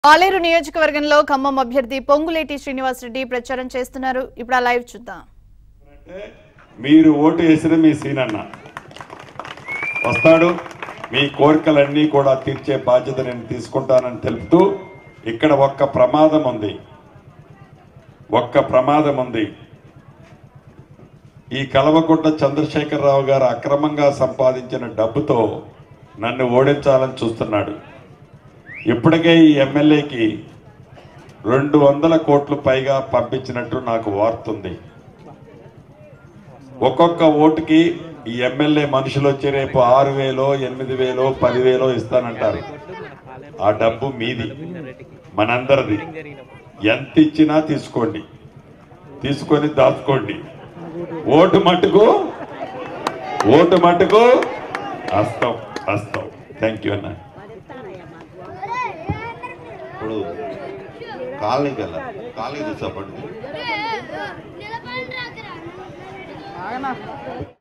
ఆలేరు నియోజకవర్గంలో ఖమ్మం అభ్యర్థి పొంగులేటి శ్రీనివాసరెడ్డి ప్రచారం చేస్తున్నారు ఇప్పుడు ఆ లైవ్ చూద్దాం అంటే మీరు ఓటు వేసిన మీ సీనన్న వస్తాడు మీ కోరికలన్నీ కూడా తీర్చే బాధ్యత నేను తీసుకుంటానని తెలుపుతూ ఇక్కడ ఒక్క ప్రమాదం ఉంది ఒక్క ప్రమాదం ఉంది ఈ కలవకుంట చంద్రశేఖరరావు గారు అక్రమంగా సంపాదించిన డబ్బుతో నన్ను ఓడించాలని చూస్తున్నాడు ఇప్పటికే ఈ ఎమ్మెల్యేకి రెండు వందల కోట్లు పైగా పంపించినట్టు నాకు వార్తుంది ఒక్కొక్క ఓటుకి ఈ ఎమ్మెల్యే మనుషులు వచ్చి రేపు ఆరు వేలో ఎనిమిది వేలో పదివేలో ఇస్తానంటారు ఆ డబ్బు మీది మనందరిది ఎంత ఇచ్చినా తీసుకోండి తీసుకొని దాచుకోండి ఓటు మట్టుకు ఓటు మట్టుకు హస్తం హస్తం థ్యాంక్ యూ అన్న ఇప్పుడు కాలనీకి వెళ్ళాలి కాలనీ చూసా పడుతుంది నిలబడి రాకరా